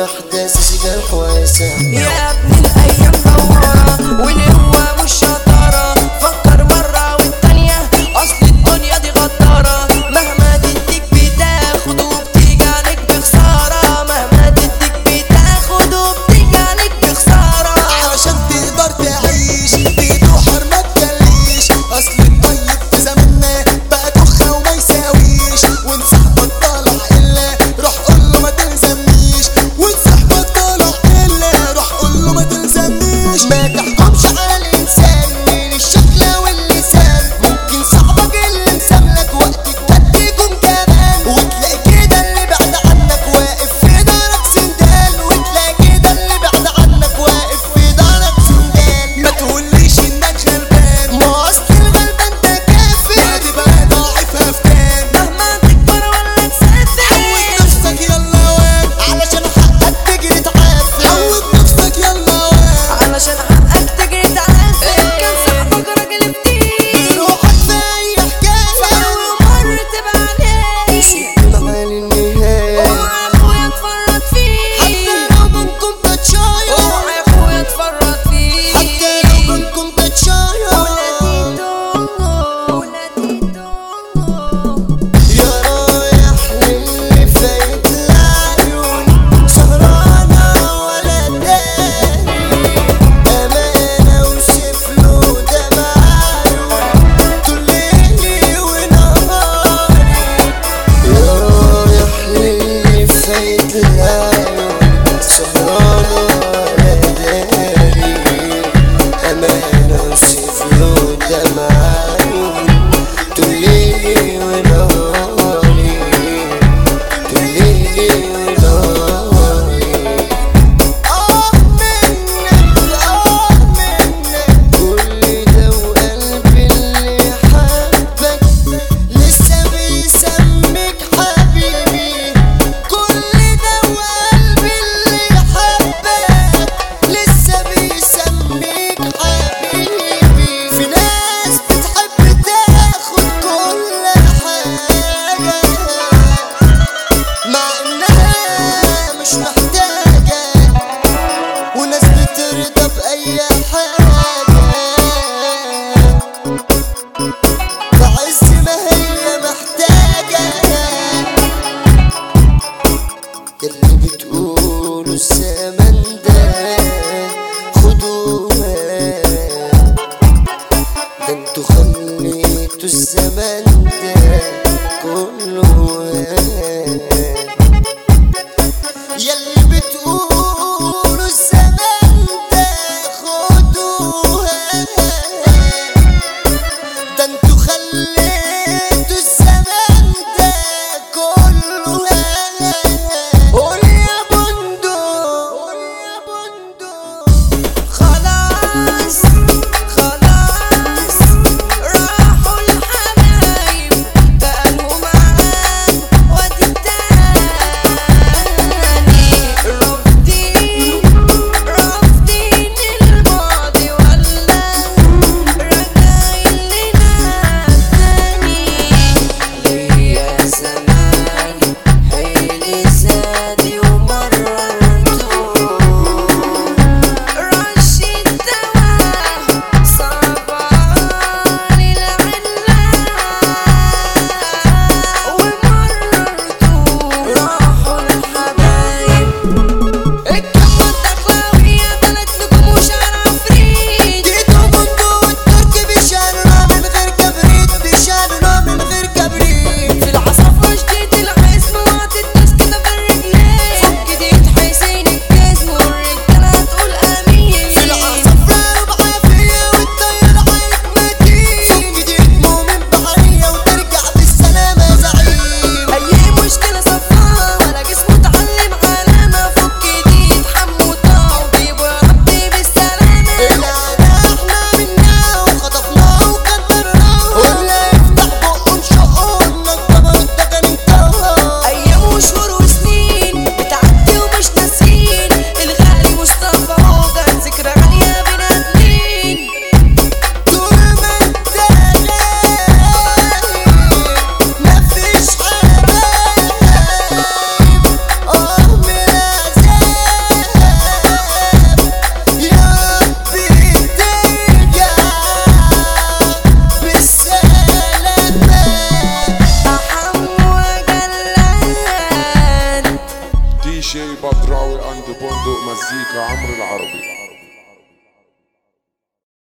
احداث سجال كويسة يا ابن الايام دوارة والقوة مش شطارة فكر مرة والتانية اصل الدنيا دي غدارة مهما تديك بتاخد وبتيجي عليك بخسارة مهما تديك بتاخد وبتيجي عليك بخسارة علشان تقدر تعيش بتوحر ما تجليش اصل الطيب في زماننا بقى كخة وما يساويش وان صاحبك طالع الا روح قول له ما تلزمنيش وان صاحبك طالع الا روح قول له ما تلزمنيش ما تحكمش على الانسان من الشكل واللسان ممكن صاحبك اللي مساملك وقت الجد يكون كمان وتلاقي كده اللي بعد عنك واقف في دارك سندان وتلاقي كده اللي بعد عنك واقف في دارك سندان ما تقوليش انك غلبان ما اصل الغلبان ده كافر وادي بقى ضعيف هفتان مهما تكبر ولا تسافر عود نفسك يلا واد علشان حقك تجري تعافر عود نفسك يلا واد علشان حقك تجري تعافر كان صاحبك راجل بتيجي بروحك في اي حكايه أول مرة تبقى عليه معالي النهايه اوعى اخويا اتفرط فيه حتى لو منكم بتشاير اوعى اخويا اتفرط فيه حتى لو منكم بتشاير يا رايح للي فايت العيون سهرانة ولا داري أمانة وسيف له دمع عيون طول ليلي ونهاري يا رايح للي فايت العيون سهرانة ولا داري أمانة وسيف له دمع عيون طول ليلي ونهاري طول ليلي ونهاري آه منك آه منك كل ده وقلبي اللي حبك لسه بيسميك حبيبي كل ده وقلبي اللي حبك لسه بيسميك حبيبي في ناس بتحب تاخد كل حاجة مع انها مش محتاجة وناس بترضى بأي حاجة بعز ما هي محتاجة اللي بتقولوا الزمن ده خدوها ده انتوا خليتوا الزمن ده كله يلي بتقولوا الزمن ده خدوها ده انتوا خليتوا الزمن ده كله قول يا بندق فندق مزيكا عمرو العربي